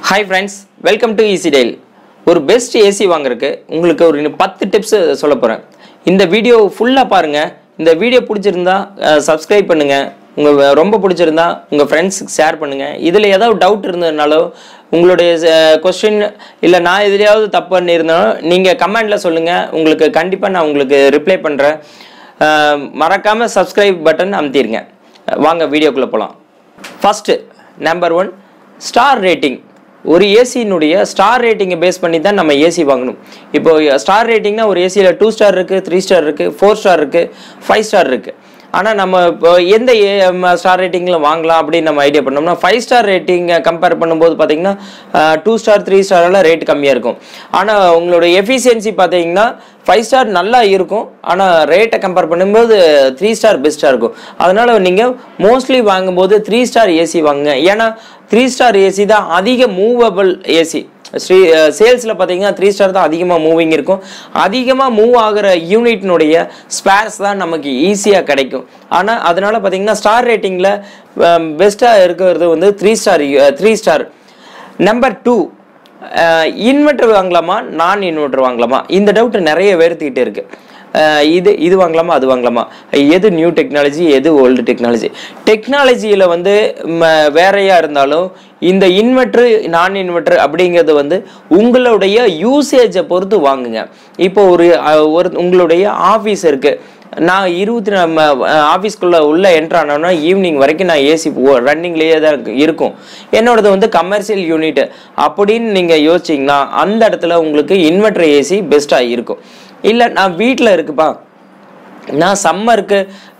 hi friends welcome to Easy Tail ஒரு best AC வாங்குறதுக்கு உங்களுக்கு ஒரு இன்னும் பத்து டிப்ஸ் சொல்ல போகிறேன் இந்த வீடியோ ஃபுல்லாக பாருங்கள் இந்த வீடியோ பிடிச்சிருந்தா சப்ஸ்கிரைப் பண்ணுங்கள் உங்கள் ரொம்ப பிடிச்சிருந்தா உங்கள் ஃப்ரெண்ட்ஸுக்கு ஷேர் பண்ணுங்கள் இதில் ஏதாவது டவுட் இருந்ததுனாலோ உங்களுடைய கொஸ்டின் இல்லை நான் எதுலையாவது தப்பு பண்ணியிருந்தாலும் நீங்கள் கமெண்டில் சொல்லுங்கள் உங்களுக்கு கண்டிப்பாக நான் உங்களுக்கு ரிப்ளை பண்ணுறேன் மறக்காமல் சப்ஸ்கிரைப் பட்டன் அமுத்திடுங்க வாங்க வீடியோக்குள்ளே போகலாம் first number one star rating ஒரு ஏசியினுடைய ஸ்டார் ரேட்டிங்கை பேஸ் பண்ணி தான் நம்ம ஏசி வாங்கணும் இப்போ ஸ்டார் ரேட்டிங்னா ஒரு ஏசியில் டூ ஸ்டார் இருக்குது த்ரீ ஸ்டார் இருக்குது ஃபோர் ஸ்டார் இருக்குது ஃபைவ் ஸ்டார் இருக்குது ஆனால் நம்ம இப்போ எந்த ஸ்டார் ரேட்டிங்கில் வாங்கலாம் அப்படின்னு நம்ம ஐடியா பண்ணோம்னா ஃபைவ் ஸ்டார் ரேட்டிங்கை கம்பேர் பண்ணும்போது பார்த்தீங்கன்னா டூ ஸ்டார் த்ரீ ஸ்டாரெல்லாம் ரேட் கம்மியாக இருக்கும் ஆனால் உங்களோட எஃபிஷியன்சி பார்த்தீங்கன்னா ஃபைவ் ஸ்டார் நல்லா இருக்கும் ஆனால் ரேட்டை கம்பேர் பண்ணும்போது த்ரீ ஸ்டார் பெஸ்ட்டாக இருக்கும் அதனால் நீங்கள் மோஸ்ட்லி வாங்கும்போது த்ரீ ஸ்டார் ஏசி வாங்குங்க ஏன்னா த்ரீ ஸ்டார் ஏசி தான் அதிக மூவபிள் ஏசி ஸ்ரீ சேல்ஸில் பார்த்தீங்கன்னா த்ரீ ஸ்டார் தான் அதிகமாக மூவிங் இருக்கும் அதிகமாக மூவ் ஆகிற யூனிட்னுடைய ஸ்பேர்ஸ் தான் நமக்கு ஈஸியாக கிடைக்கும் ஆனால் அதனால பார்த்தீங்கன்னா ஸ்டார் ரேட்டிங்கில் பெஸ்ட்டாக இருக்கிறது வந்து three star three star number two inverter வாங்கலாமா நான் இன்வெர்டர் வாங்கலாமா இந்த டவுட் நிறைய பேர்த்துக்கிட்டே இருக்கு அஹ் இது இது வாங்கலாமா அது வாங்கலாமா எது நியூ டெக்னாலஜி எது ஓல்டு டெக்னாலஜி டெக்னாலஜியில் வந்து ம, வேறையா இருந்தாலும் இந்த இன்வெர்ட்ரு நான் இன்வெர்ட்ரு அப்படிங்கிறது வந்து உங்களுடைய யூசேஜை பொறுத்து வாங்குங்க இப்போ ஒரு அஹ், ஒரு உங்களுடைய ஆஃபீஸ் இருக்குது நான் இருபத்தி நம்ம ஆஃபீஸ்க்குள்ளே உள்ள என்ட்ரு ஆனோன்னா ஈவினிங் வரைக்கும் நான் ஏசி ரன்னிங்லேயே தான் இருக்கு- இருக்கும் என்னோடது வந்து கமர்ஷியல் யூனிட் அப்படின்னு நீங்கள் யோசிச்சிங்கன்னா அந்த இடத்துல உங்களுக்கு இன்வெர்டர் ஏசி பெஸ்ட்டாக இருக்கும் இல்லை நான் வீட்டில் இருக்குப்பா நான் சம்மருக்கு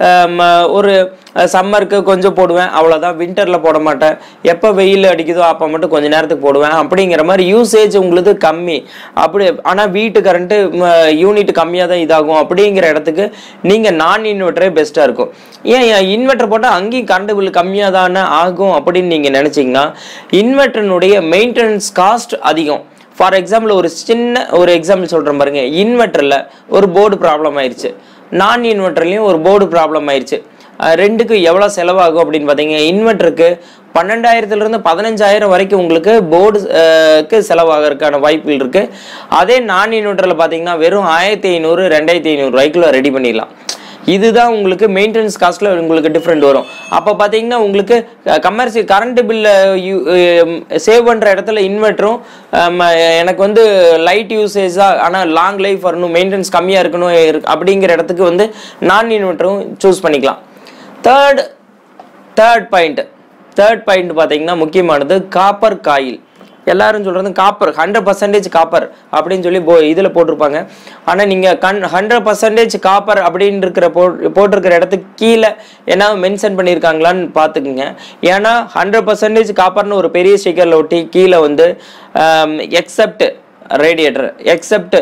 ஒரு சம்மருக்கு கொஞ்சம் போடுவேன் அவ்வளோதான் வின்டரில் போட மாட்டேன் எப்போ வெயில் அடிக்குதோ அப்போ மட்டும் கொஞ்ச நேரத்துக்கு போடுவேன் அப்படிங்கிற மாதிரி யூசேஜ் உங்களுக்கு கம்மி அப்படி ஆனால் வீட்டு கரண்ட்டு யூனிட் கம்மியாக தான் இதாகும் அப்படிங்கிற இடத்துக்கு நீங்கள் நான் இன்வெர்டரே பெஸ்ட்டாக இருக்கும் ஏன் இன்வெர்டர் போட்டால் அங்கேயும் கரண்ட் பில் கம்மியாக தானே ஆகும் அப்படின்னு நீங்கள் நினச்சிங்கன்னா இன்வெர்டர்னுடைய மெயின்டெனன்ஸ் காஸ்ட் அதிகம் ஃபார் எக்ஸாம்பிள் ஒரு சின்ன ஒரு எக்ஸாம்பிள் சொல்கிறேன் பாருங்க இன்வெர்ட்டரில் ஒரு போர்டு ப்ராப்ளம் ஆயிடுச்சு நான் இன்வெர்ட்டர்லேயும் ஒரு போர்டு ப்ராப்ளம் ஆயிடுச்சு அஹ் ரெண்டுக்கு எவ்வளோ செலவாகும் அப்படின்னு பார்த்தீங்க இன்வெர்ட்டருக்கு பன்னெண்டாயிரத்துலேருந்து பதினஞ்சாயிரம் வரைக்கும் உங்களுக்கு போர்டுக்கு செலவாகிறதுக்கான வாய்ப்புகள் இருக்குது அதே நான் இன்வெர்ட்டரில் பார்த்தீங்கன்னா வெறும் ஆயிரத்தி ஐநூறு ரெண்டாயிரத்தி ஐநூறு ரூபாய்க்குள்ள ரெடி பண்ணிடலாம் இதுதான் உங்களுக்கு மெயின்டெனன்ஸ் காஸ்ட்ல உங்களுக்கு டிஃப்ரெண்ட் வரும் அப்போ பார்த்தீங்கன்னா உங்களுக்கு கமர்ஷியல் கரண்ட் பில்ல சேவ் பண்ணுற இடத்துல இன்வெர்ட்டரும் எனக்கு வந்து லைட் யூசேஜாக ஆனால் லாங் லைஃப் வரணும் மெயின்டெனன்ஸ் கம்மியாக இருக்கணும் இருக்கு- அப்படிங்கிற இடத்துக்கு வந்து நான் இன்வெர்ட்டரும் சூஸ் பண்ணிக்கலாம் third third point third point பார்த்தீங்கன்னா முக்கியமானது காப்பர் காயில் எல்லாரும் சொல்றது காப்பர் ஹண்ட்ரட் பர்சன்டேஜ் காப்பர் அப்படின்னு சொல்லி போ இதில் போட்டிருப்பாங்க ஆனால் நீங்கள் கண் ஹண்ட்ரட் பர்சன்டேஜ் காப்பர் அப்படின்னு இருக்கிற போ போட்டிருக்கிற இடத்துக்கு கீழே என்ன மென்ஷன் பண்ணியிருக்காங்களான்னு பார்த்துக்குங்க ஏன்னா ஹண்ட்ரட் பர்சன்டேஜ் காப்பர்னு ஒரு பெரிய ஸ்டிக்கரில் ஒட்டி கீழே வந்து எக்ஸப்ட் ரேடியேட்டர் எக்ஸப்ட்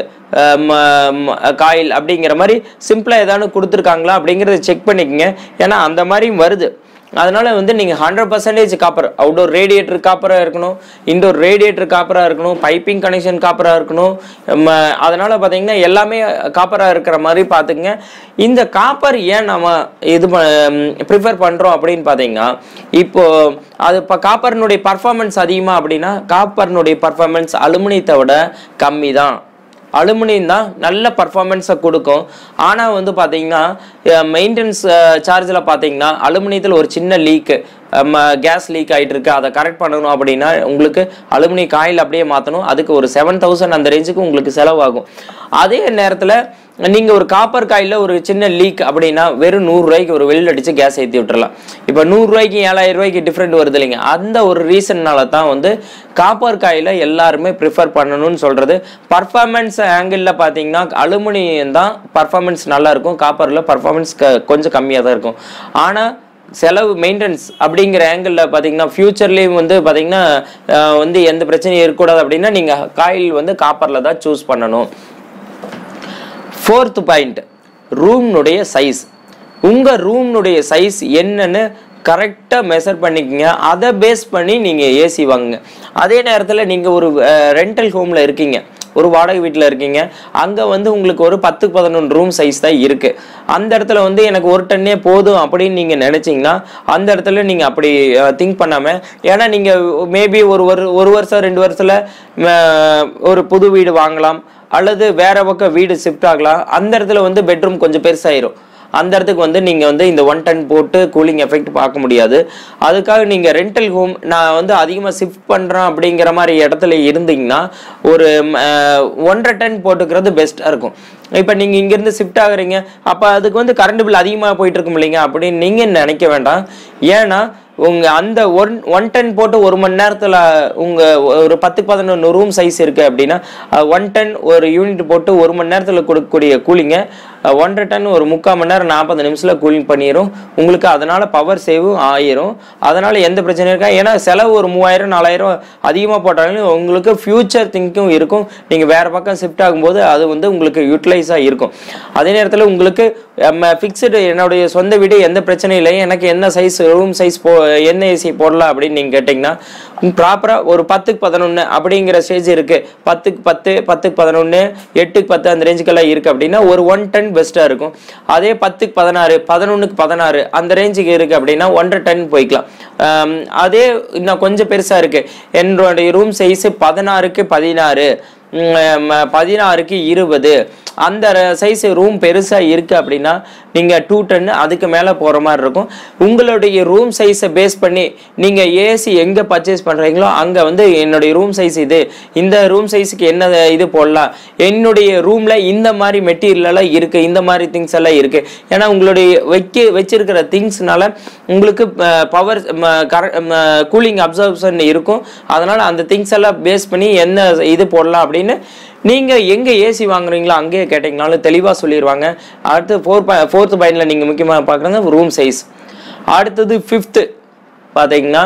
காயில் அப்படிங்கிற மாதிரி சிம்பிளாக ஏதாவது கொடுத்துருக்காங்களா அப்படிங்கிறத செக் பண்ணிக்கங்க ஏன்னா அந்த மாதிரியும் வருது அதனால வந்து நீங்கள் hundred percentage copper outdoor radiator காப்பராக இருக்கணும் இன்டோர் ரேடியேட்டர் காப்பராக இருக்கணும் பைப்பிங் கனெக்ஷன் காப்பராக இருக்கணும் ம, அதனால பார்த்தீங்கன்னா எல்லாமே காப்பராக இருக்கிற மாதிரி பார்த்துக்குங்க இந்த காப்பர் ஏன் நம்ம இது ப்ரிஃபர் பண்ணுறோம் அப்படின்னு பார்த்தீங்கன்னா இப்போ அது இப்போ காப்பர்னுடைய பர்ஃபார்மன்ஸ் அதிகமாக அப்படின்னா காப்பர்னுடைய பர்ஃபார்மன்ஸ் அலுமினியத்தை விட கம்மி தான் அலுமினியம் தான் நல்ல பர்ஃபார்மன்ஸை கொடுக்கும் ஆனால் வந்து பார்த்தீங்கன்னா மெயின்டெனன்ஸ் சார்ஜில் பார்த்தீங்கன்னா அலுமினியத்தில் ஒரு சின்ன லீக்கு கேஸ் லீக் ஆகிட்டு இருக்கு அதை கரெக்ட் பண்ணணும் அப்படின்னா உங்களுக்கு அலுமினிய காயில் அப்படியே மாற்றணும் அதுக்கு ஒரு செவன் தௌசண்ட் அந்த ரேஞ்சுக்கு உங்களுக்கு செலவாகும் அதே நேரத்தில் நீங்கள் ஒரு காப்பர் காயில் ஒரு சின்ன லீக் அப்படின்னா வெறும் நூறுரூவாய்க்கு ஒரு வெளியில் அடித்து கேஸ் ஏற்றி விட்டுறலாம் இப்போ நூறுரூவாய்க்கு ஏழாயிரம் ரூபாய்க்கு டிஃப்ரெண்ட் வருது இல்லைங்க அந்த ஒரு ரீசன்னால தான் வந்து காப்பர் காயில் எல்லாருமே ப்ரிஃபர் பண்ணணும்னு சொல்கிறது பர்ஃபார்மன்ஸ் ஆங்கிளில் பார்த்தீங்கன்னா அலுமினியம் தான் பர்ஃபார்மன்ஸ் நல்லா இருக்கும் காப்பரில் பர்ஃபார்மன்ஸ் கொஞ்சம் கம்மியாக தான் இருக்கும் ஆனால் செலவு மெயின்டெனன்ஸ் அப்படிங்கிற ஆங்கிளில் பார்த்தீங்கன்னா ஃப்யூச்சர்லேயும் வந்து பார்த்தீங்கன்னா அஹ், வந்து எந்த பிரச்சனையும் இருக்கக்கூடாது அப்படின்னா நீங்கள் காயில் வந்து காப்பரில் தான் சூஸ் பண்ணணும் ஃபோர்த் பாயிண்ட் ரூம்னுடைய சைஸ் உங்கள் ரூம்னுடைய சைஸ் என்னன்னு கரெக்டாக மெஷர் பண்ணிக்கங்க அதை பேஸ் பண்ணி நீங்கள் ஏசி வாங்குங்க அதே நேரத்தில் நீங்கள் ஒரு ரெண்டல் ஹோமில் இருக்கீங்க ஒரு வாடகை வீட்டில் இருக்கீங்க அங்கே வந்து உங்களுக்கு ஒரு பத்து பதினொன்று ரூம் சைஸ் தான் இருக்குது அந்த இடத்துல வந்து எனக்கு ஒரு டன்னே போதும் அப்படின்னு நீங்கள் நினச்சிங்கன்னா அந்த இடத்துல நீங்கள் அப்படி திங்க் பண்ணாமல் ஏன்னா நீங்கள் மேபி ஒரு ஒரு ஒரு வருஷம் ரெண்டு வருஷத்தில் ஒரு புது வீடு வாங்கலாம் அல்லது வேற பக்கம் வீடு ஷிஃப்ட் ஆகலாம் அந்த இடத்துல வந்து பெட்ரூம் கொஞ்சம் பெருசாயிரும் அந்த இடத்துக்கு வந்து நீங்கள் வந்து இந்த ஒன் டன் போட்டு கூலிங் எஃபெக்ட் பார்க்க முடியாது அதுக்காக நீங்கள் ரெண்டல் ஹோம் நான் வந்து அதிகமாக ஷிஃப்ட் பண்ணுறேன் அப்படிங்கிற மாதிரி இடத்துல இருந்தீங்கன்னா ஒரு ம், அஹ், ஒன்றரை டன் போட்டுக்கிறது பெஸ்ட்டாக இருக்கும் இப்போ நீங்கள் இங்கேருந்து ஷிஃப்ட் ஆகுறீங்க அப்போ அதுக்கு வந்து கரண்ட் பில் அதிகமாக போயிட்டு இருக்கும் இல்லைங்க அப்படின்னு நீங்கள் நினைக்க வேண்டாம் ஏன்னா உங்க அந்த ஒன் ஒன் டன் போட்டு ஒரு மணி நேரத்தில் உங்க ஒரு பத்து பதினொன்று ரூம் சைஸ் இருக்கு அப்படின்னா ஒன் டன் ஒரு யூனிட் போட்டு ஒரு மணி நேரத்தில் கொடுக்கக்கூடிய கூலிங்க ஒன்றரை டன் ஒரு முக்கால் மணி நேரம் நாற்பது நிமிஷத்தில் கூலிங் பண்ணிடும் உங்களுக்கு அதனால பவர் சேவும் ஆயிரும் அதனால எந்த பிரச்சனையும் இருக்கா ஏன்னா செலவு ஒரு மூவாயிரம் நாலாயிரம் அதிகமாக போட்டாலும் உங்களுக்கு ஃபியூச்சர் திங்க்கும் இருக்கும் நீங்கள் வேற பக்கம் ஷிஃப்ட் ஆகும்போது அது வந்து உங்களுக்கு யூட்டிலைஸாக இருக்கும் அதே நேரத்தில் உங்களுக்கு ஃபிக்ஸ்டு என்னுடைய சொந்த வீடு எந்த பிரச்சனையும் இல்லை எனக்கு என்ன சைஸ் ரூம் சைஸ் போ என்ன ஏசி போடலாம் அப்படின்னு நீங்கள் கேட்டிங்கன்னா ப்ராப்பராக ஒரு பத்துக்கு பதினொன்று அப்படிங்கிற ஸ்டேஜ் இருக்குது பத்துக்கு பத்து பத்துக்கு பதினொன்று எட்டுக்கு பத்து அந்த ரேஞ்சுக்கெல்லாம் இருக்குது அப்படின்னா ஒரு ஒன் டன் பெஸ்ட்டாக இருக்கும் அதே பத்துக்கு பதினாறு பதினொன்றுக்கு பதினாறு அந்த ரேஞ்சுக்கு இருக்குது அப்படின்னா ஒன்றரை டன் போய்க்கலாம் ஆம், அதே இன்னும் கொஞ்சம் பெருசாக இருக்குது என்னுடைய ரூம் சைஸு பதினாறுக்கு பதினாறு ம், ம- பதினாறுக்கு இருபது அந்த சைஸ் ரூம் பெருசாக இருக்குது அப்படின்னா நீங்கள் டூ டன்னு அதுக்கு மேலே போகிற மாதிரி இருக்கும் உங்களுடைய ரூம் சைஸை பேஸ் பண்ணி நீங்கள் ஏசி எங்கே பர்ச்சேஸ் பண்ணுறீங்களோ அங்கே வந்து என்னுடைய ரூம் சைஸ் இது இந்த ரூம் சைஸுக்கு என்ன இது போடலாம் என்னுடைய ரூமில் இந்த மாதிரி மெட்டீரியல் எல்லாம் இருக்குது இந்த மாதிரி திங்ஸ் எல்லாம் இருக்குது ஏன்னா உங்களுடைய வைக்க வச்சிருக்கிற திங்ஸ்னால உங்களுக்கு பவர் கூலிங் அப்சர்ப்ஷன் இருக்கும் அதனால் அந்த திங்ஸ் எல்லாம் பேஸ் பண்ணி என்ன இது போடலாம் அப்படின்னு நீங்கள் எங்கே ஏசி வாங்குறீங்களோ அங்கேயே கேட்டிங்கனாலும் தெளிவாக சொல்லிடுவாங்க அடுத்து ஃபோர் பா ஃபோர்த்து பாயிண்டில் நீங்கள் முக்கியமாக பார்க்குறது ரூம் சைஸ் அடுத்தது ஃபிஃப்த்து பார்த்தீங்கன்னா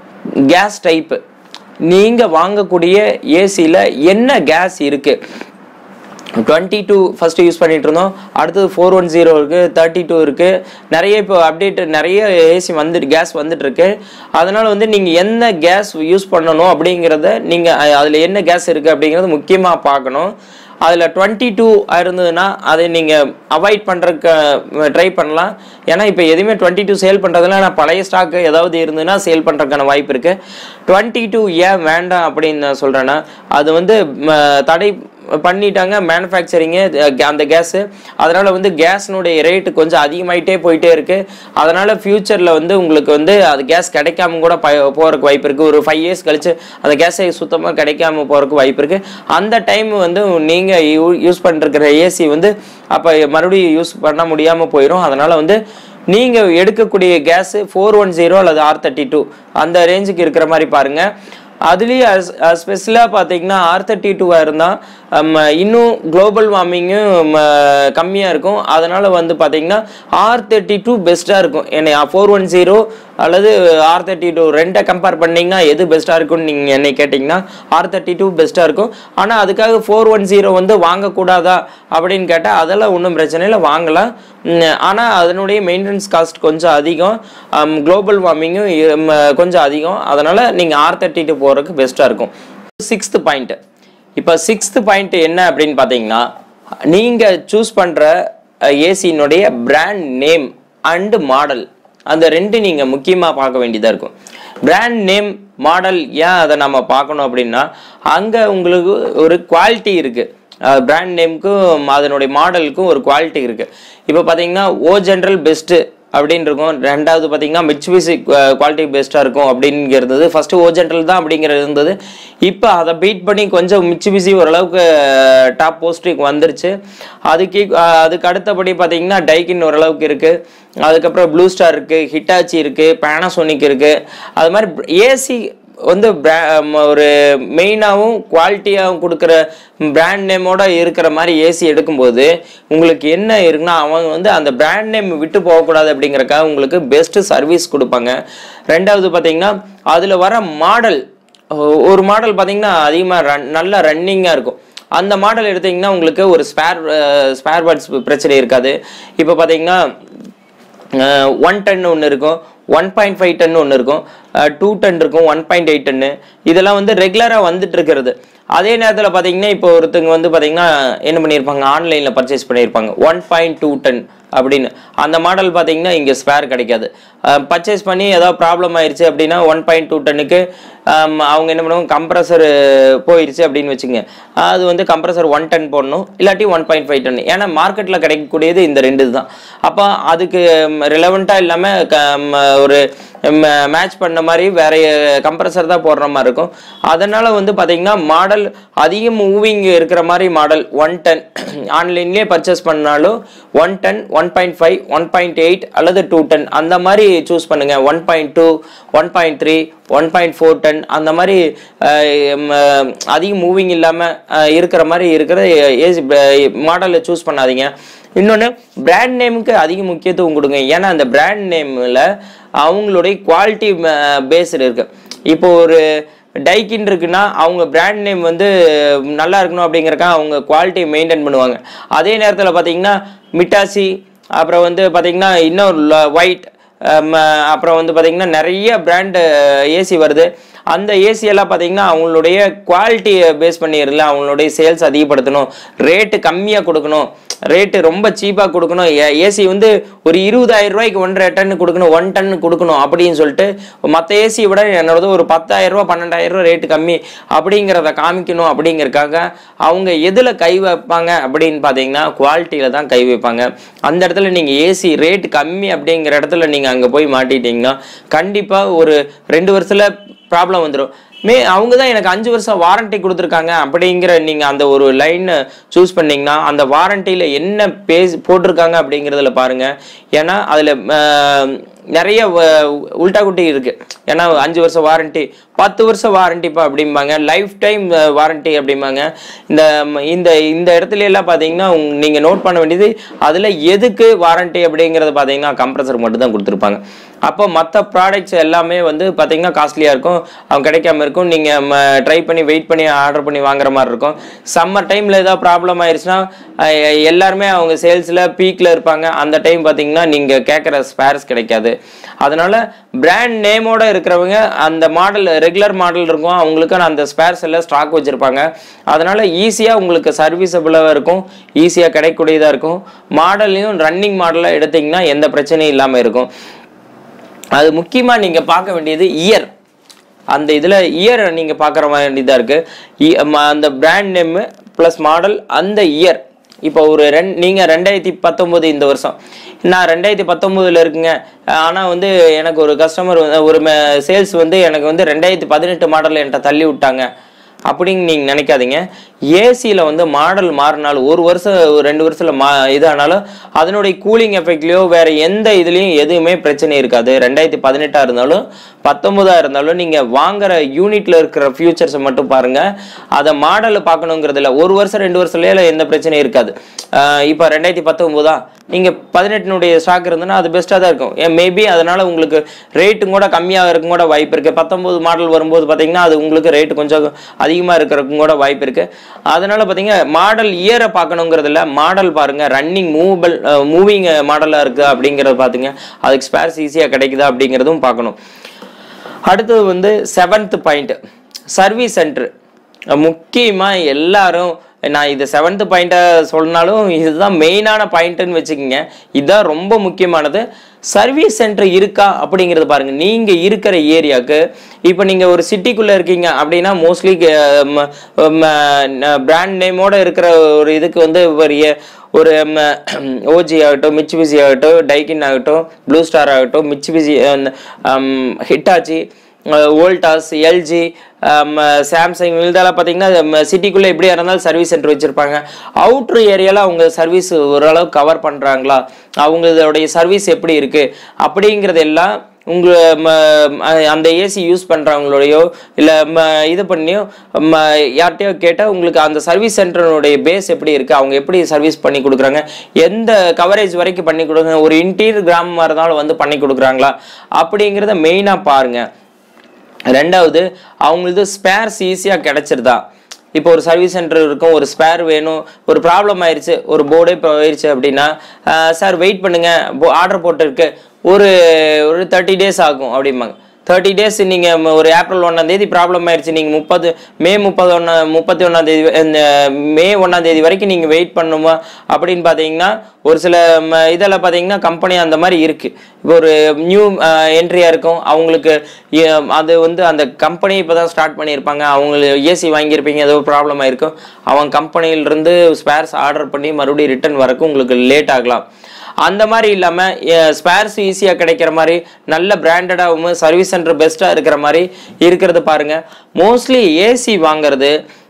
கேஸ் டைப்பு நீங்கள் வாங்கக்கூடிய ஏசியில் என்ன கேஸ் இருக்குது டுவெண்ட்டி டூ ஃபஸ்ட்டு யூஸ் பண்ணிட்டு இருந்தோம் அடுத்தது ஃபோர் ஒன் ஜீரோ இருக்குது தேர்ட்டி டூ இருக்குது நிறைய இப்போ அப்டேட் நிறைய ஏசி வந்துட்டு கேஸ் வந்துட்டு இருக்கு அதனால் வந்து நீங்கள் எந்த கேஸ் யூஸ் பண்ணணும் அப்படிங்கிறத நீங்கள் அதில் என்ன கேஸ் இருக்குது அப்படிங்கிறத முக்கியமாக பார்க்கணும் அதில் டுவெண்ட்டி டூ இருந்ததுன்னா அதை நீங்கள் அவாய்ட் பண்ணுறதுக்கு ட்ரை பண்ணலாம் ஏன்னா இப்போ எதுவுமே டுவெண்ட்டி டூ சேல் பண்ணுறதுல நான் பழைய ஸ்டாக்கு ஏதாவது இருந்ததுன்னா சேல் பண்ணுறதுக்கான வாய்ப்பு இருக்குது டுவெண்ட்டி டூ ஏன் வேண்டாம் அப்படின்னு நான் சொல்கிறேன்னா அது வந்து ம, தடை பண்ணிட்டாங்க மேனுஃபேக்சரிங்கு அந்த கேஸு அதனால் வந்து கேஸ்னுடைய ரேட்டு கொஞ்சம் அதிகமாயிட்டே போயிட்டே இருக்குது அதனால் ஃப்யூச்சரில் வந்து உங்களுக்கு வந்து அது கேஸ் கிடைக்காம கூட ப போகிறதுக்கு வாய்ப்பு இருக்குது ஒரு ஃபைவ் இயர்ஸ் கழிச்சு அந்த கேஸை சுத்தமாக கிடைக்காம போகிறதுக்கு வாய்ப்பு இருக்குது அந்த டைம் வந்து நீங்கள் யூ யூஸ் பண்ணிருக்கிற ஏசி வந்து அப்போ மறுபடியும் யூஸ் பண்ண முடியாமல் போயிடும் அதனால் வந்து நீங்கள் எடுக்கக்கூடிய கேஸு ஃபோர் ஒன் ஜீரோ அல்லது ஆர் தேர்ட்டி டூ அந்த ரேஞ்சுக்கு இருக்கிற மாதிரி பாருங்கள் அதுலேயும் ஸ்பெஷலாக பார்த்தீங்கன்னா ஆர் தேர்ட்டி டூவாக இருந்தால் இன்னும் குளோபல் வார்மிங்கும் கம்மியாக இருக்கும் அதனால் வந்து பார்த்தீங்கன்னா ஆர் தேர்ட்டி டூ பெஸ்ட்டாக இருக்கும் என்னை ஃபோர் ஒன் ஜீரோ அல்லது ஆர் தேர்ட்டி டூ ரெண்டை கம்பேர் பண்ணிங்கன்னா எது பெஸ்ட்டாக இருக்கும்னு நீங்கள் என்னை கேட்டிங்கன்னா ஆர் தேர்ட்டி டூ பெஸ்ட்டாக இருக்கும் ஆனால் அதுக்காக ஃபோர் ஒன் ஜீரோ வந்து வாங்கக்கூடாதா அப்படின்னு கேட்டால் அதெல்லாம் ஒன்றும் பிரச்சனை இல்லை வாங்கலாம் ஆனால் அதனுடைய மெயின்டெனன்ஸ் காஸ்ட் கொஞ்சம் அதிகம் குளோபல் வார்மிங்கும் கொஞ்சம் அதிகம் அதனால் நீங்கள் ஆர் தேர்ட்டி டூ போகிறதுக்கு பெஸ்ட்டாக இருக்கும் சிக்ஸ்த்து பாயிண்ட்டு இப்போ சிக்ஸ்த்து பாயிண்ட் என்ன அப்படின்னு பார்த்தீங்கன்னா நீங்கள் சூஸ் பண்ணுற ஏசியினுடைய பிராண்ட் நேம் அண்டு மாடல் அந்த ரெண்டு நீங்கள் முக்கியமாக பார்க்க வேண்டியதாக இருக்கும் பிராண்ட் நேம் மாடல் ஏன் அதை நம்ம பார்க்கணும் அப்படின்னா அங்கே உங்களுக்கு ஒரு குவாலிட்டி இருக்குது பிராண்ட் நேமுக்கும் அதனுடைய மாடலுக்கும் ஒரு குவாலிட்டி இருக்குது இப்போ பார்த்தீங்கன்னா ஓ ஜென்ரல் பெஸ்ட்டு அப்படின்னு இருக்கும் ரெண்டாவது பார்த்தீங்கன்னா மிட்சுபிசி குவாலிட்டி பெஸ்ட்டாக இருக்கும் அப்படிங்கிறது ஃபஸ்ட்டு ஓ ஜென்ரல் தான் அப்படிங்கிறது இருந்தது இப்போ அதை பீட் பண்ணி கொஞ்சம் மிட்சுபிசி ஓரளவுக்கு டாப் போஸ்ட்டுக்கு வந்துருச்சு அதுக்கு அஹ், அதுக்கு அடுத்தபடி பார்த்தீங்கன்னா டைக்கின் ஓரளவுக்கு இருக்குது அதுக்கப்புறம் ப்ளூ ஸ்டார் இருக்குது ஹிட்டாச்சி இருக்குது பேனாசோனிக் இருக்குது அது மாதிரி ஏசி வந்து bra- ம, ஒரு மெயினாகவும் குவாலிட்டியாகவும் கொடுக்குற பிராண்ட் நேமோட இருக்கிற மாதிரி ஏசி எடுக்கும்போது உங்களுக்கு என்ன இருக்குன்னா அவங்க வந்து அந்த பிராண்ட் நேம் விட்டு போகக்கூடாது அப்படிங்கறக்காக உங்களுக்கு பெஸ்ட் சர்வீஸ் கொடுப்பாங்க ரெண்டாவது பார்த்தீங்கன்னா அதில் வர மாடல் ஒரு மாடல் பார்த்தீங்கன்னா அதிகமாக ரன் நல்ல ரன்னிங்காக இருக்கும் அந்த மாடல் எடுத்தீங்கன்னா உங்களுக்கு ஒரு ஸ்பேர் ஸ்பேர் பார்ட்ஸ் பிரச்சனை இருக்காது இப்போ பார்த்தீங்கன்னா ஒன் டன் ஒன்று இருக்கும் ஒன் பாயிண்ட் ஃபைவ் டன் ஒன்று இருக்கும் டூ டன் இருக்கும் ஒன் பாயிண்ட் எயிட் டன்னு இதெல்லாம் வந்து ரெகுலராக வந்துட்டு இருக்கிறது அதே நேரத்தில் பார்த்தீங்கன்னா இப்போ ஒருத்தங்க வந்து பார்த்தீங்கன்னா என்ன பண்ணியிருப்பாங்க ஆன்லைனில் பர்ச்சேஸ் பண்ணியிருப்பாங்க ஒன் பாயிண்ட் டூ டன் அப்படின்னு அந்த மாடல் பார்த்தீங்கன்னா இங்கே ஸ்பேர் கிடைக்காது பர்ச்சேஸ் பண்ணி ஏதாவது ப்ராப்ளம் ஆயிருச்சு அப்படின்னா ஒன் பாயிண்ட் டூ டன்னுக்கு அவங்க என்ன பண்ணுவாங்க கம்ப்ரஸர் போயிருச்சு அப்படின்னு வச்சுங்க அது வந்து கம்ப்ரஸர் ஒன் டன் போடணும் இல்லாட்டி ஒன் பாயிண்ட் ஃபைவ் டன் ஏன்னா மார்க்கெட்டில் கிடைக்கக்கூடியது இந்த ரெண்டு தான் அப்போ அதுக்கு ரிலவெண்ட்டாக இல்லாமல் ஒரு மேட்ச் பண்ண மாதிரி வேற கம்ப்ரஸர் தான் போடுற மாதிரி இருக்கும் அதனால வந்து பார்த்தீங்கன்னா மாடல் அதிக மூவிங் இருக்கிற மாதிரி மாடல் ஒன் டன் ஆன்லைன்லேயே பர்ச்சேஸ் பண்ணாலும் one ton one point five one point eight அல்லது டூ டன் அந்த மாதிரி சூஸ் பண்ணுங்க one point two one point three one point four ton அந்த மாதிரி அதிக மூவிங் இல்லாமல் இருக்கிற மாதிரி இருக்கிற ஏசி மாடலை சூஸ் பண்ணாதீங்க இன்னொன்று பிராண்ட் நேமுக்கு அதிக முக்கியத்துவம் கொடுங்க ஏன்னா அந்த பிராண்ட் நேமில் அவங்களுடைய குவாலிட்டி பேஸ்டு இருக்கு இப்போ ஒரு டைக்கின் இருக்குன்னா அவங்க பிராண்ட் நேம் வந்து நல்லா இருக்கணும் அப்படிங்கறக்காக அவங்க குவாலிட்டியை மெயின்டைன் பண்ணுவாங்க அதே நேரத்தில் பார்த்தீங்கன்னா மிட்டாசி அப்புறம் வந்து பார்த்தீங்கன்னா இன்னும் ஒயிட் அப்புறம் வந்து பார்த்தீங்கன்னா நிறைய பிராண்டு ஏசி வருது அந்த ஏசி எல்லாம் பார்த்தீங்கன்னா அவங்களுடைய குவாலிட்டியை பேஸ் பண்ணிடல அவங்களுடைய சேல்ஸ் அதிகப்படுத்தணும் ரேட்டு கம்மியாக கொடுக்கணும் ரேட்டு ரொம்ப சீப்பாக கொடுக்கணும் ஏசி வந்து ஒரு இருபதாயிரம் ரூபாய்க்கு ஒன்றரை டன் கொடுக்கணும் ஒன் டன் கொடுக்கணும் அப்படின்னு சொல்லிட்டு மற்ற ஏசியை விட என்னோடது ஒரு பத்தாயிரம் ரூபா பன்னெண்டாயிரம் ரூபா ரேட்டு கம்மி அப்படிங்கிறத காமிக்கணும் அப்படிங்கறக்காக அவங்க எதில் கை வைப்பாங்க அப்படின்னு பார்த்தீங்கன்னா குவாலிட்டியில் தான் கை வைப்பாங்க அந்த இடத்துல நீங்கள் ஏசி ரேட் கம்மி அப்படிங்கிற இடத்துல நீங்கள் அங்கே போய் மாட்டிட்டீங்கன்னா கண்டிப்பாக ஒரு ரெண்டு வருஷத்தில் ப்ராப்ளம் வந்துடும் மே அவங்க தான் எனக்கு அஞ்சு வருஷம் வாரண்டி கொடுத்துருக்காங்க அப்படிங்கிற நீங்கள் அந்த ஒரு லைனை சூஸ் பண்ணீங்கன்னா அந்த வாரண்டியில் என்ன பேஸ் போட்டிருக்காங்க அப்படிங்கிறதுல பாருங்கள் ஏன்னா அதில் நிறைய உல்டா குட்டி இருக்கு ஏன்னா அஞ்சு வருஷம் வாரண்டி பத்து வருஷம் வாரண்டிப்பா அப்படிம்பாங்க லைஃப் டைம் வாரண்டி அப்படிம்பாங்க இந்த இந்த இந்த இடத்துல எல்லாம் பார்த்தீங்கன்னா நீங்கள் நோட் பண்ண வேண்டியது அதில் எதுக்கு வாரண்டி அப்படிங்கிறத பார்த்தீங்கன்னா கம்ப்ரஸர் மட்டும் தான் கொடுத்துருப்பாங்க அப்போ மற்ற ப்ராடக்ட்ஸ் எல்லாமே வந்து பார்த்தீங்கன்னா காஸ்ட்லியாக இருக்கும் அவங்க கிடைக்காம இருக்கும் நீங்கள் ட்ரை பண்ணி வெயிட் பண்ணி ஆர்டர் பண்ணி வாங்குற மாதிரி இருக்கும் சம்மர் டைமில் ஏதாவது ப்ராப்ளம் ஆயிடுச்சுன்னா எல்லாருமே அவங்க சேல்ஸில் பீக்கில் இருப்பாங்க அந்த டைம் பார்த்தீங்கன்னா நீங்கள் கேட்குற ஸ்பேர்ஸ் கிடைக்காது அதனால பிராண்ட் நேமோட இருக்கிறவங்க அந்த மாடல் ரெகுலர் மாடல் இருக்கும் அவங்களுக்கு அந்த ஸ்பேர்ஸ் எல்லாம் ஸ்டாக் வச்சுருப்பாங்க அதனால ஈஸியாக உங்களுக்கு சர்வீஸபிளாக இருக்கும் ஈஸியாக கிடைக்கக்கூடியதாக இருக்கும் மாடல்லையும் ரன்னிங் மாடலாக எடுத்தீங்கன்னா எந்த பிரச்சனையும் இல்லாமல் இருக்கும் அது முக்கியமாக நீங்கள் பார்க்க வேண்டியது இயர் அந்த இதில் இயர் நீங்கள் பார்க்குற வேண்டியதாக இருக்குது அந்த பிராண்ட் நேமு ப்ளஸ் மாடல் அந்த இயர் இப்போ ஒரு ரெண் நீங்கள் ரெண்டாயிரத்தி பத்தொம்போது இந்த வருஷம் நான் ரெண்டாயிரத்தி பத்தொம்போதில் இருக்குங்க ஆனால் வந்து எனக்கு ஒரு கஸ்டமர் ஒரு சேல்ஸ் வந்து எனக்கு வந்து ரெண்டாயிரத்தி பதினெட்டு மாடலில் என்கிட்ட தள்ளி விட்டாங்க அப்படின்னு நீங்கள் நினைக்காதீங்க ஏசியில் வந்து மாடல் மாறினாலும் ஒரு வருஷம் ஒரு ரெண்டு வருஷத்தில் மா இதானாலும் அதனுடைய கூலிங் எஃபெக்ட்லையோ வேறு எந்த இதுலேயும் எதுவுமே பிரச்சனை இருக்காது ரெண்டாயிரத்தி பதினெட்டாக இருந்தாலும் பத்தொன்பதாக இருந்தாலும் நீங்கள் வாங்குற யூனிட்டில் இருக்கிற ஃபியூச்சர்ஸை மட்டும் பாருங்கள் அதை மாடலை பார்க்கணுங்கிறதுல ஒரு வருஷம் ரெண்டு வருஷத்துல எந்த பிரச்சனையும் இருக்காது இப்போ ரெண்டாயிரத்தி பத்தொம்போதா நீங்கள் பதினெட்டினுடைய ஸ்டாக் இருந்ததுன்னா அது பெஸ்ட்டாக தான் இருக்கும் ஏன் மேபி அதனால் உங்களுக்கு ரேட்டும் கூட கம்மியாக இருக்கும் கூட வாய்ப்பு இருக்குது பத்தொம்போது மாடல் வரும்போது பார்த்தீங்கன்னா அது உங்களுக்கு ரேட்டு கொஞ்சம் அதிகமாக இருக்கிறதுக்கும் கூட வாய்ப்பு இருக்குது அதனால பார்த்தீங்கன்னா மாடல் இயரை பார்க்கணுங்கிறதுல மாடல் பாருங்கள் ரன்னிங் மூவபிள் மூவிங் மாடலாக இருக்குது அப்படிங்கிறத பார்த்துங்க அதுக்கு ஸ்பேர்ஸ் ஈஸியாக கிடைக்குதா அப்படிங்கிறதும் பார்க்கணும் அடுத்தது வந்து செவன்த் பாயிண்ட் சர்வீஸ் சென்டர் முக்கியமாக எல்லாரும் நான் இது செவன்த் பாயிண்ட்டாக சொன்னாலும் இதுதான் மெயினான பாயிண்ட்டுன்னு வச்சுக்கோங்க இதுதான் ரொம்ப முக்கியமானது சர்வீஸ் சென்டர் இருக்கா அப்படிங்கிறது பாருங்கள் நீங்கள் இருக்கிற ஏரியாவுக்கு இப்போ நீங்கள் ஒரு சிட்டிக்குள்ளே இருக்கீங்க அப்படின்னா மோஸ்ட்லி பிராண்ட் நேமோட இருக்கிற ஒரு இதுக்கு வந்து ஒரு ஒரு ஓஜி ஆகட்டும் மிச்சிபிசி ஆகட்டும் டைக்கின் ஆகட்டும் ப்ளூ ஸ்டார் ஆகட்டும் Mitsubishi Hitachi Voltas LG Samsung இதெல்லாம் பார்த்தீங்கன்னா சிட்டிக்குள்ளே எப்படியா இருந்தாலும் சர்வீஸ் சென்டர் வச்சுருப்பாங்க அவுட்ரு ஏரியாவில் அவங்க சர்வீஸ் ஓரளவு கவர் பண்ணுறாங்களா அவங்களுடைய சர்வீஸ் எப்படி இருக்குது அப்படிங்கிறது எல்லாம் உங்களை அந்த ஏசி யூஸ் பண்ணுறவங்களோடையோ இல்லை இது பண்ணியோ யார்கிட்டயோ கேட்டால் உங்களுக்கு அந்த சர்வீஸ் சென்டருடைய பேஸ் எப்படி இருக்குது அவங்க எப்படி சர்வீஸ் பண்ணி கொடுக்குறாங்க எந்த கவரேஜ் வரைக்கும் பண்ணி கொடுக்குறாங்க ஒரு இன்டீரியர் கிராமமாக இருந்தாலும் வந்து பண்ணி கொடுக்குறாங்களா அப்படிங்கிறத மெயினாக பாருங்கள் ரெண்டாவது அவங்களுக்கு ஸ்பேர்ஸ் ஈஸியாக கிடைச்சிருதா இப்போ ஒரு சர்வீஸ் சென்டர் இருக்கும் ஒரு ஸ்பேர் வேணும் ஒரு ப்ராப்ளம் ஆயிடுச்சு ஒரு போர்டே போயிடுச்சு அப்படின்னா சார் வெயிட் பண்ணுங்க ஆர்டர் போட்டிருக்கு ஒரு ஒரு தேர்ட்டி டேஸ் ஆகும் அப்படிம்பாங்க தேர்ட்டி டேஸ் நீங்கள் ஒரு ஏப்ரல் ஒன்றாம் தேதி ப்ராப்ளம் ஆயிடுச்சு நீங்கள் முப்பது மே முப்பது ஒன்றா முப்பத்தி ஒன்றாம் தேதி வ- இந்த மே ஒன்றாம் தேதி வரைக்கும் நீங்கள் வெயிட் பண்ணுமா அப்படின்னு பார்த்தீங்கன்னா ஒரு சில ம, இதெல்லாம் பார்த்தீங்கன்னா கம்பெனி அந்த மாதிரி இருக்குது இப்போ ஒரு நியூ என்ட்ரியாக இருக்கும் அவங்களுக்கு எ- அது வந்து அந்த கம்பெனி இப்போ தான் ஸ்டார்ட் பண்ணியிருப்பாங்க அவங்களுக்கு ஏசி வாங்கியிருப்பீங்க ஏதோ ப்ராப்ளம் ஆயிருக்கும் அவங்க கம்பெனியிலிருந்து ஸ்பேர்ஸ் ஆர்டர் பண்ணி மறுபடியும் ரிட்டர்ன் வரக்கும் உங்களுக்கு லேட் ஆகலாம் அந்த மாதிரி இல்லாமல் ஸ்பேர்ஸ் ஈஸியாக கிடைக்கிற மாதிரி நல்ல பிராண்டடாகவும் சர்வீஸ் சென்டர் பெஸ்ட்டாக இருக்கிற மாதிரி இருக்கிறது பாருங்க மோஸ்ட்லி ஏசி வாங்குறது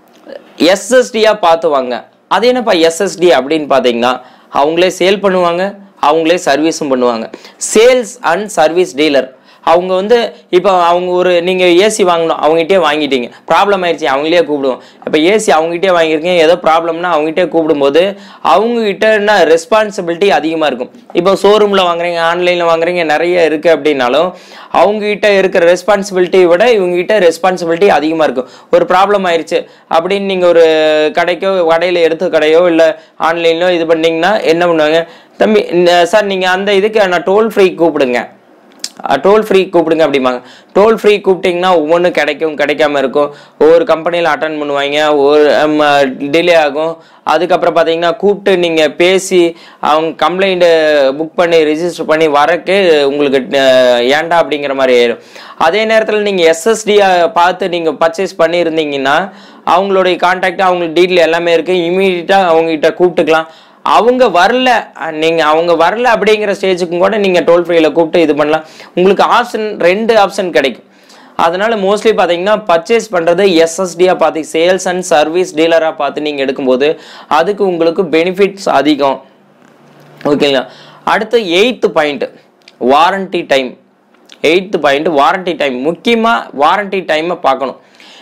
எஸ்எஸ்டியாக பார்த்து வாங்க அது என்னப்பா எஸ்எஸ்டி அப்படின்னு பார்த்தீங்கன்னா அவங்களே சேல் பண்ணுவாங்க அவங்களே சர்வீஸும் பண்ணுவாங்க சேல்ஸ் அண்ட் சர்வீஸ் டீலர் அவங்க வந்து இப்போ அவங்க ஒரு நீங்கள் ஏசி வாங்கணும் அவங்ககிட்டயே வாங்கிட்டீங்க ப்ராப்ளம் ஆயிடுச்சு அவங்களே கூப்பிடுவோம் இப்போ ஏசி அவங்ககிட்டயே வாங்கியிருக்கீங்க ஏதோ ப்ராப்ளம்னா அவங்ககிட்டே கூப்பிடும்போது அவங்ககிட்ட என்ன ரெஸ்பான்சிபிலிட்டி அதிகமாக இருக்கும் இப்போ ஷோரூமில் வாங்குறீங்க ஆன்லைனில் வாங்குறீங்க நிறைய இருக்குது அப்படின்னாலும் அவங்ககிட்ட இருக்கிற ரெஸ்பான்சிபிலிட்டியை விட இவங்ககிட்ட ரெஸ்பான்சிபிலிட்டி அதிகமாக இருக்கும் ஒரு ப்ராப்ளம் ஆயிடுச்சு அப்படின்னு நீங்கள் ஒரு கடைக்கோ கடையில் எடுத்த கடையோ இல்லை ஆன்லைன்லோ இது பண்ணீங்கன்னா என்ன பண்ணுவாங்க தம்பி சார் நீங்கள் அந்த இதுக்கு நான் டோல் ஃப்ரீ கூப்பிடுங்க டோல் ஃப்ரீ கூப்பிடுங்க அப்படிம்பாங்க டோல் ஃப்ரீ கூப்பிட்டிங்கன்னா ஒவ்வொன்றும் கிடைக்கும் கிடைக்காம இருக்கும் ஒவ்வொரு கம்பெனியில் அட்டன் பண்ணுவாங்க ஒரு டிலே ஆகும் அதுக்கப்புறம் பார்த்தீங்கன்னா கூப்பிட்டு நீங்கள் பேசி அவங்க கம்ப்ளைண்ட்டு புக் பண்ணி ரிஜிஸ்டர் பண்ணி வரக்கு உங்களுக்கு அஹ், ஏன்டா அப்படிங்கிற மாதிரி ஆயிடும் அதே நேரத்தில் நீங்கள் எஸ்எஸ்டியை பார்த்து நீங்கள் பர்ச்சேஸ் பண்ணியிருந்தீங்கன்னா அவங்களுடைய கான்டாக்ட் அவங்களுக்கு டீட்டெயில் எல்லாமே இருக்குது இமீடியட்டாக அவங்ககிட்ட கூப்பிட்டுக்கலாம் அவங்க வரல அஹ் நீங்க அவங்க வரல அப்படிங்கிற ஸ்டேஜுக்கும் கூட நீங்க டோல் ஃப்ரீல கூப்பிட்டு இது பண்ணலாம் உங்களுக்கு ஆப்ஷன் ரெண்டு ஆப்ஷன் கிடைக்கும் அதனால மோஸ்ட்லி பார்த்தீங்கன்னா பர்ச்சேஸ் பண்ணுறது எஸ்எஸ்டியாக பார்த்து சேல்ஸ் அண்ட் சர்வீஸ் டீலராக பார்த்து நீங்கள் எடுக்கும்போது அதுக்கு உங்களுக்கு பெனிஃபிட்ஸ் அதிகம் ஓகேங்களா அடுத்து eighth point warranty time eighth point warranty time முக்கியமாக வாரண்டி டைமை பார்க்கணும்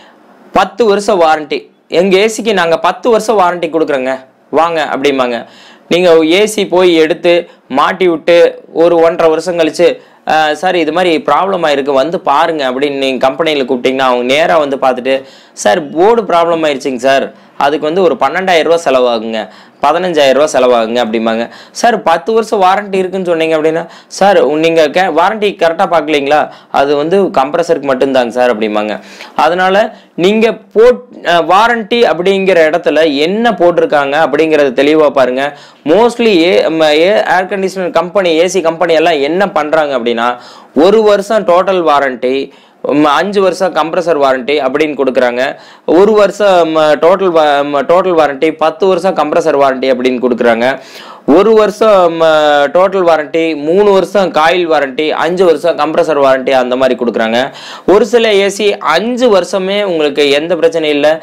பத்து வருஷம் வாரண்டி எங்கள் ஏசிக்கு நாங்கள் பத்து வருஷம் வாரண்டி கொடுக்குறோங்க வாங்க அப்படிம்பாங்க நீங்கள் ஏசி போய் எடுத்து மாட்டி விட்டு ஒரு ஒன்றரை வருஷம் கழிச்சு "அஹ், சார் இது மாதிரி ப்ராப்ளம் ஆயிருக்கு வந்து பாருங்க அப்படின்னு நீங்கள் கம்பெனியில் கூப்பிட்டீங்கன்னா அவங்க நேராக வந்து பார்த்துட்டு சார் போர்டு ப்ராப்ளம் ஆயிடுச்சுங்க சார் அதுக்கு வந்து ஒரு பன்னெண்டாயிரம் ரூபா செலவாகுங்க பதினஞ்சாயிரம் ரூபா செலவாகுங்க அப்படிம்பாங்க சார் பத்து வருஷம் வாரண்டி இருக்குன்னு சொன்னீங்க அப்படின்னா சார் நீங்கள் கே வாரண்டி கரெக்டாக பார்க்கலீங்களா அது வந்து கம்ப்ரஸருக்கு மட்டும்தாங்க சார் அப்படிம்பாங்க அதனால நீங்கள் போட் வாரண்டி அப்படிங்கிற இடத்துல என்ன போட்டிருக்காங்க அப்படிங்கிறத தெளிவாக பாருங்க mostly a air conditioner company AC company எல்லாம் என்ன பண்ணுறாங்க அப்படின்னா ஒரு வருஷம் டோட்டல் வாரண்டி ம், அஞ்சு வருஷம் கம்ப்ரஸர் வாரண்டி அப்படின்னு கொடுக்குறாங்க ஒரு வருஷம் டோட்டல் டோட்டல் வாரண்டி பத்து வருஷம் கம்ப்ரஸர் வாரண்டி அப்படின்னு கொடுக்குறாங்க ஒரு வருஷம் டோட்டல் வாரண்டி மூணு வருஷம் காயில் வாரண்டி அஞ்சு வருஷம் கம்ப்ரஸர் வாரண்டி அந்த மாதிரி கொடுக்குறாங்க ஒரு சில ஏசி அஞ்சு வருஷமே உங்களுக்கு எந்த பிரச்சனையும் இல்லை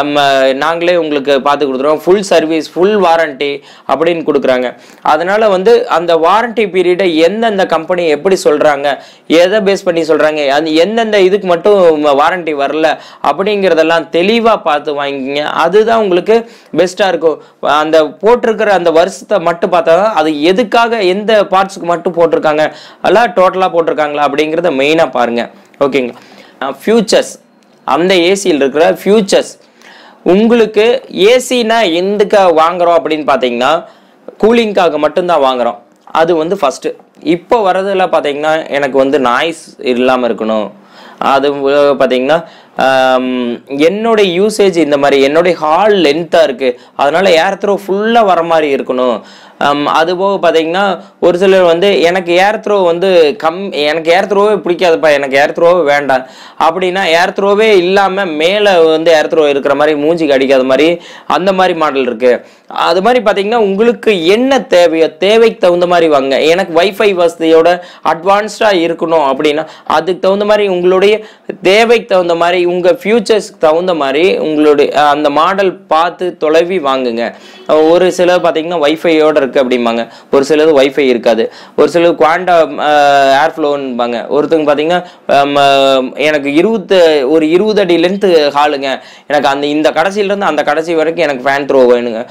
நாங்களே உங்களுக்கு பார்த்து கொடுத்துருவோம் ஃபுல் சர்வீஸ் ஃபுல் வாரண்டி அப்படின்னு கொடுக்குறாங்க அதனால வந்து அந்த வாரண்டி பீரியடை எந்தெந்த கம்பெனி எப்படி சொல்றாங்க எதை பேஸ் பண்ணி சொல்றாங்க அது எந்தெந்த இதுக்கு மட்டும் வாரண்டி வரல அப்படிங்கிறதெல்லாம் தெளிவா பார்த்து வாங்கிங்க அதுதான் உங்களுக்கு பெஸ்டா இருக்கும் அந்த போட்டிருக்கிற அந்த வருஷத்தை மட்டும் பார்த்தா தான் அது எதுக்காக எந்த பார்ட்ஸுக்கு மட்டும் போட்டிருக்காங்க எல்லாம் டோட்டலா போட்டிருக்காங்களா அப்படிங்கிறத மெயினா பாருங்க ஓகேங்களா ஃபியூச்சர்ஸ் அந்த ஏசியில் இருக்கிற ஃபியூச்சர்ஸ் உங்களுக்கு ஏசினா எதுக்கு வாங்குறோம் அப்படின்னு பார்த்தீங்கன்னா கூலிங்காக மட்டும்தான் வாங்குறோம் அது வந்து ஃபர்ஸ்ட் இப்போ வரதுல பார்த்தீங்கன்னா எனக்கு வந்து நாய்ஸ் இல்லாமல் இருக்கணும் அது வ- பார்த்தீங்கன்னா ஆம், என்னுடைய யூசேஜ் இந்த மாதிரி என்னுடைய ஹால் லென்த்தாக இருக்குது அதனால ஏர் த்ரோ ஃபுல்லாக வர மாதிரி இருக்கணும் ஆம், அது போக பார்த்தீங்கன்னா ஒரு சிலர் வந்து எனக்கு ஏர் த்ரோ வந்து கம் எனக்கு ஏர் த்ரோவே பிடிக்காதுப்பா எனக்கு ஏர் த்ரோவே வேண்டாம் அப்படின்னா ஏர் த்ரோவே இல்லாமல் மேலே வந்து ஏர் த்ரோ இருக்கிற மாதிரி மூஞ்சிக்கு அடிக்காத மாதிரி அந்த மாதிரி மாடல் இருக்கு அது மாதிரி பார்த்தீங்கன்னா உங்களுக்கு என்ன தேவையோ தேவைக்கு தகுந்த மாதிரி வாங்க எனக்கு வைஃபை வசதியோட அட்வான்ஸ்டாக இருக்கணும் அப்படின்னா அதுக்கு தகுந்த மாதிரி உங்களுடைய தேவைக்கு தகுந்த மாதிரி உங்கள் ஃபியூச்சர்ஸ்க்கு தகுந்த மாதிரி உங்களுடைய அஹ், அந்த மாடல் பார்த்து தொலைவி வாங்குங்க அஹ், ஒரு சிலர் பார்த்தீங்கன்னா வைஃபையோட இருக்கு அப்படிம்பாங்க ஒரு சிலது வைஃபை இருக்காது ஒரு சிலது குவாண்டா ஏர் ஃப்ளோன்பாங்க ஒருத்தங்க பார்த்தீங்கன்னா ஹம், அஹ், எனக்கு இருபத்து ஒரு இருபது அடி லென்த்து ஹாலுங்க எனக்கு அந்த இந்த கடைசியிலேருந்து அந்த கடைசி வரைக்கும் எனக்கு ஃபேன் த்ரோ வேணுங்க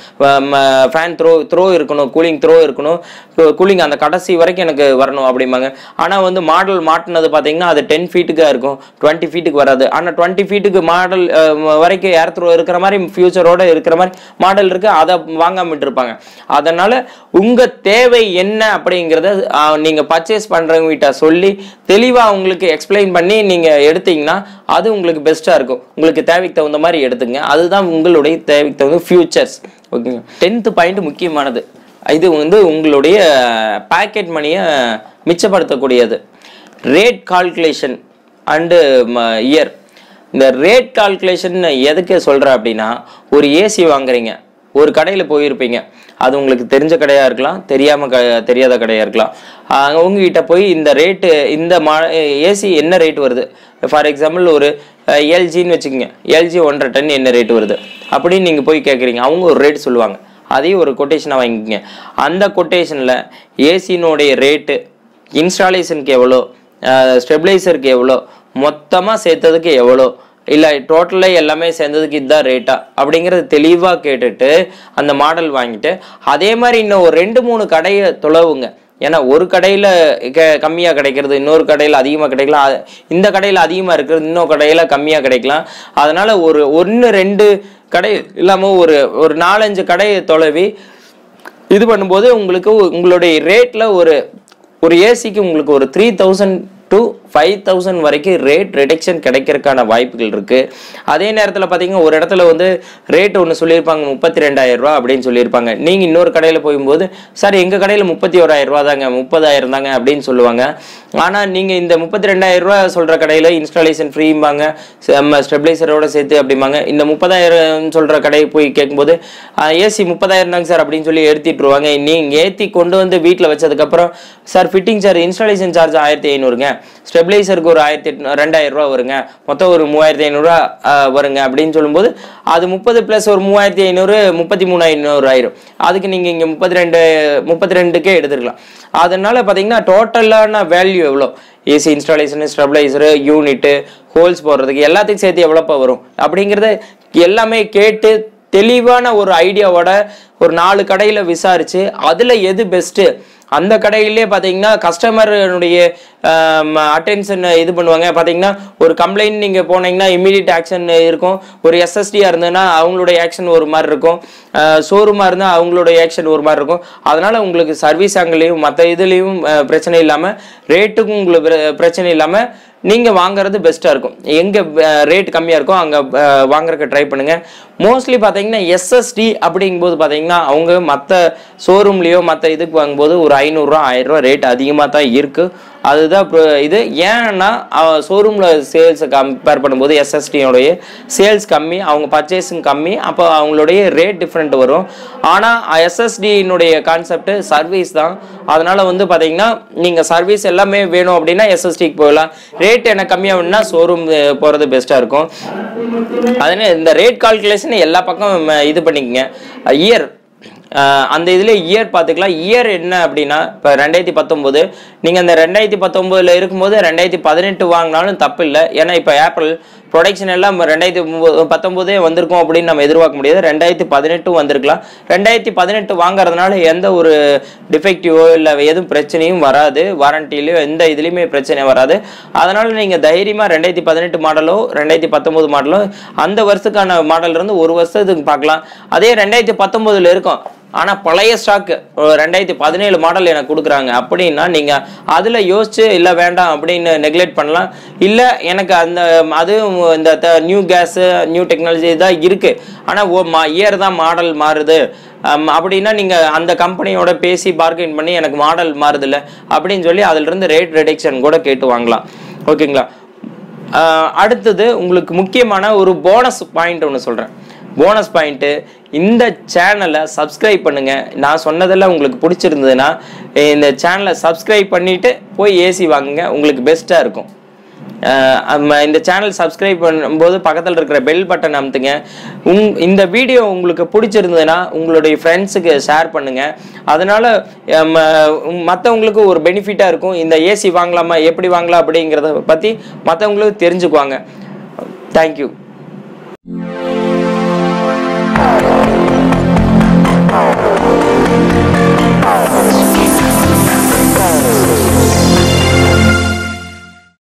ஃபேன் த்ரோ த்ரோ இருக்கணும் கூலிங் த்ரோ இருக்கணும் கூலிங் அந்த கடைசி வரைக்கும் எனக்கு வரணும் அப்படிம்பாங்க ஆனால் வந்து மாடல் மாட்டினது பார்த்தீங்கன்னா அது டென் ஃபீட்டுக்காக இருக்கும் டுவெண்ட்டி ஃபீட்டுக்கு வராது ஆனால் டுவெண்ட்டி ஃபீட்டுக்கு மாடல் வரைக்கும் ஏர் த்ரோ இருக்கிற மாதிரி ஃபியூச்சரோட இருக்கிற மாதிரி மாடல் இருக்கு அதை வாங்காம இருப்பாங்க அதனால உங்க தேவை என்ன அப்படிங்கிறத ஆஹ், நீங்க பர்ச்சேஸ் பண்றவங்க கிட்ட சொல்லி தெளிவா உங்களுக்கு எக்ஸ்பிளைன் பண்ணி நீங்க எடுத்தீங்கன்னா அது உங்களுக்கு பெஸ்டா இருக்கும் உங்களுக்கு தேவைக்கு தகுந்த மாதிரி எடுத்துங்க அதுதான் உங்களுடைய தேவைக்கு தகுந்த ஃபியூச்சர்ஸ் ஓகேங்க டென்த் பாயிண்ட் முக்கியமானது இது வந்து உங்களுடைய பேக்கெட் மணியை மிச்சப்படுத்தக்கூடியது ரேட் கால்குலேஷன் அண்டு இயர் இந்த ரேட் கால்குலேஷன் எதுக்கு சொல்கிறேன் அப்படின்னா ஒரு ஏசி வாங்குறீங்க ஒரு கடையில் போயிருப்பீங்க அது உங்களுக்கு தெரிஞ்ச கடையாக இருக்கலாம் தெரியாமல் க தெரியாத கடையாக இருக்கலாம் ஆஹ் உங்ககிட்ட போய் இந்த ரேட்டு இந்த மா ஏசி என்ன ரேட் வருது ஃபார் எக்ஸாம்பிள் ஒரு எல்ஜின்னு வச்சுக்கோங்க எல்ஜி ஒன்றரை டன் என்ன ரேட் வருது அப்படின்னு நீங்கள் போய் கேட்குறீங்க அவங்க ஒரு ரேட் சொல்லுவாங்க அதையும் ஒரு கொட்டேஷனாக வாங்கிக்கங்க அந்த கொட்டேஷனில் ஏசினுடைய ரேட்டு இன்ஸ்டாலேஷனுக்கு எவ்வளோ ஸ்டெபிளைசருக்கு எவ்வளோ மொத்தமாக சேர்த்ததுக்கு எவ்வளோ இல்லை டோட்டலாக எல்லாமே சேர்ந்ததுக்கு இதுதான் ரேட்டா அப்படிங்கிறது தெளிவாக கேட்டுட்டு அந்த மாடல் வாங்கிட்டு அதே மாதிரி இன்னும் ஒரு ரெண்டு மூணு கடையை தொலைவுங்க ஏன்னா ஒரு கடையில் க கம்மியாக கிடைக்கிறது இன்னொரு கடையில் அதிகமாக கிடைக்கலாம் அ- இந்த கடையில் அதிகமாக இருக்கிறது இன்னொரு கடையில் கம்மியாக கிடைக்கலாம் அதனால ஒரு ஒன்று ரெண்டு கடை இல்லாமல் ஒரு ஒரு நாலஞ்சு கடையை தொலைவி இது பண்ணும்போது உங்களுக்கு உங்களுடைய ரேட்ல ஒரு ஒரு ஏசிக்கு உங்களுக்கு ஒரு three thousand to five thousand வரைக்கும் ரேட் ரிடக்ஷன் கிடைக்கிறதுக்கான வாய்ப்புகள் இருக்கு அதே நேரத்தில் பார்த்தீங்கன்னா ஒரு இடத்துல வந்து ரேட் ஒன்று சொல்லியிருப்பாங்க முப்பத்தி ரெண்டாயிரம் ரூபா அப்படின்னு சொல்லியிருப்பாங்க நீங்கள் இன்னொரு கடையில் போகும்போது சார் எங்கள் கடையில் முப்பத்தி ஓராயிரம் ரூபா தாங்க முப்பதாயிரம் தாங்க அப்படின்னு சொல்லுவாங்க ஆனால் நீங்கள் இந்த முப்பத்தி ரெண்டாயிரம் ரூபா சொல்கிற கடையில் இன்ஸ்டாலேஷன் ஃப்ரீம்பாங்க ஸ்டெபிளைசரோட சேர்த்து அப்படிம்பாங்க இந்த முப்பதாயிரம் சொல்கிற கடையை போய் கேட்கும்போது ஏசி முப்பதாயிரம் தாங்க சார் அப்படின்னு சொல்லி ஏற்றிட்டுருவாங்க நீங்கள் ஏற்றி கொண்டு வந்து வீட்டில் வச்சதுக்கப்புறம் sir fitting charge installation charge ஆயிரத்தி ஐநூறுங்க ஸ்டெபிளைசருக்கு ஒரு ஆயிரத்தி எட்நூ ரெண்டாயிரம் ரூபா வருங்க மொத்தம் ஒரு மூவாயிரத்தி ஐநூறுரூவா வருங்க அப்படின்னு சொல்லும்போது அது முப்பது ப்ளஸ் ஒரு மூவாயிரத்தி ஐநூறு முப்பத்தி மூணு ஐநூறு ஆயிரும் அதுக்கு நீங்கள் இங்கே முப்பத்தி ரெண்டு முப்பத்தி ரெண்டுக்கே எடுத்துக்கலாம் அதனால பார்த்தீங்கன்னா டோட்டலான வேல்யூ எவ்வளோ AC installation stabiliser unit holes போடுறதுக்கு எல்லாத்துக்கும் சேர்த்து எவ்வளோப்பா வரும் அப்படிங்கிறத எல்லாமே கேட்டு தெளிவான ஒரு ஐடியாவோட ஒரு நாலு கடையில் விசாரிச்சு அதில் எது பெஸ்ட்டு அந்த கடையிலே பார்த்தீங்கன்னா கஸ்டமருடைய அட்டென்ஷன் இது பண்ணுவாங்க பார்த்தீங்கன்னா ஒரு கம்ப்ளைண்ட் நீங்கள் போனீங்கன்னா இமீடியட் ஆக்ஷன் இருக்கும் ஒரு எஸ்எஸ்டியாக இருந்ததுன்னா அவங்களுடைய ஆக்ஷன் ஒரு மாதிரி இருக்கும் ஷோரூமாக இருந்தால் அவங்களுடைய ஆக்ஷன் ஒரு மாதிரி இருக்கும் அதனால உங்களுக்கு சர்வீஸ் ஆங்கிலையும் மற்ற இதுலேயும் பிரச்சனை இல்லாமல் ரேட்டுக்கும் உங்களுக்கு பிர- பிரச்சனை இல்லாமல் நீங்கள் வாங்குறது பெஸ்ட்டாக இருக்கும் எங்கே ரேட் கம்மியாக இருக்கோ அங்கே வாங்குறதுக்கு ட்ரை பண்ணுங்கள் மோஸ்ட்லி பார்த்தீங்கன்னா எஸ்எஸ்டி அப்படிங்கும்போது பார்த்தீங்கன்னா அவங்க மற்ற ஷோரூம்லேயோ மற்ற இதுக்கு வாங்கும்போது ஒரு ஐநூறுரூவா ஆயிரரூவா ரேட் அதிகமாக தான் இருக்குது அதுதான் இப்போ இது ஏன்னா ஷோரூமில் சேல்ஸை கம்பேர் பண்ணும்போது எஸ்எஸ்டியோடைய சேல்ஸ் கம்மி அவங்க பர்ச்சேஸும் கம்மி அப்போ அவங்களுடைய ரேட் டிஃப்ரெண்ட் வரும் ஆனால் எஸ்எஸ்டியினுடைய கான்செப்ட் சர்வீஸ் தான் அதனால வந்து பார்த்தீங்கன்னா நீங்கள் சர்வீஸ் எல்லாமே வேணும் அப்படின்னா எஸ்எஸ்டிக்கு போகலாம் ரேட் எனக்கு கம்மியாக வேணும்னா ஷோரூம் போகிறது பெஸ்ட்டாக இருக்கும் அதனால இந்த ரேட் கால்குலேஷன் எல்லா பக்கம் ம, இது பண்ணிக்கங்க இயர் அந்த இதில் இயர் பார்த்துக்கலாம் இயர் என்ன அப்படின்னா இப்போ ரெண்டாயிரத்தி பத்தொம்போது நீங்கள் அந்த ரெண்டாயிரத்தி பத்தொம்போதில் இருக்கும்போது ரெண்டாயிரத்தி பதினெட்டு வாங்கினாலும் தப்பு இல்லை ஏன்னா இப்போ ஆப்பிள் ப்ரொடக்ஷன் எல்லாம் ரெண்டாயிரத்தி ஒம்பது பத்தொம்போதே வந்திருக்கும் அப்படின்னு நம்ம எதிர்பார்க்க முடியாது ரெண்டாயிரத்தி பதினெட்டும் வந்திருக்கலாம் ரெண்டாயிரத்தி பதினெட்டு வாங்குறதுனால எந்த ஒரு டிஃபெக்டிவோ இல்லை எதுவும் பிரச்சனையும் வராது வாரண்டிலையோ எந்த இதுலேயுமே பிரச்சனை வராது அதனால் நீங்கள் தைரியமாக ரெண்டாயிரத்தி பதினெட்டு மாடலோ ரெண்டாயிரத்தி பத்தொம்போது மாடலோ அந்த வருஷத்துக்கான மாடல் இருந்து ஒரு வருஷத்துக்கு பார்க்கலாம் அதே ரெண்டாயிரத்தி பத்தொம்போதில் இருக்கும் ஆனால் பழைய ஸ்டாக்கு ரெண்டாயிரத்தி பதினேழு மாடல் எனக்கு கொடுக்குறாங்க அப்படின்னா நீங்கள் அதில் யோசிச்சு இல்லை வேண்டாம் அப்படின்னு நெக்லெக்ட் பண்ணலாம் இல்லை எனக்கு அந்த அது இந்த நியூ கேஸு நியூ டெக்னாலஜி தான் இருக்குது ஆனால் ஓ மா இயர் தான் மாடல் மாறுது அம், அப்படின்னா நீங்கள் அந்த கம்பெனியோட பேசி பார்கெயின் பண்ணி எனக்கு மாடல் மாறுதில்ல அப்படின்னு சொல்லி அதிலிருந்து ரேட் ரிடக்ஷன் கூட கேட்டு வாங்கலாம் ஓகேங்களா ஆஹ் அடுத்தது உங்களுக்கு முக்கியமான ஒரு போனஸ் பாயிண்ட் ஒன்று சொல்கிறேன் போனஸ் பாயிண்ட்டு இந்த சேனலை சப்ஸ்கிரைப் பண்ணுங்க நான் சொன்னதெல்லாம் உங்களுக்கு பிடிச்சிருந்ததுன்னா இந்த சேனலை சப்ஸ்கிரைப் பண்ணிட்டு போய் ஏசி வாங்குங்க உங்களுக்கு பெஸ்ட்டாக இருக்கும் ஆஹ் அம்ம இந்த சேனல் சப்ஸ்கிரைப் பண்ணும்போது பக்கத்தில் இருக்கிற பெல் பட்டன் அமுத்துங்க உங் இந்த வீடியோ உங்களுக்கு பிடிச்சிருந்ததுன்னா உங்களுடைய ஃப்ரெண்ட்ஸுக்கு ஷேர் பண்ணுங்க அதனால மற்றவங்களுக்கு ஒரு பெனிஃபிட்டாக இருக்கும் இந்த ஏசி வாங்கலாமா எப்படி வாங்கலாம் அப்படிங்கிறத பற்றி மற்றவங்களுக்கு தெரிஞ்சுக்குவாங்க தேங்க்யூ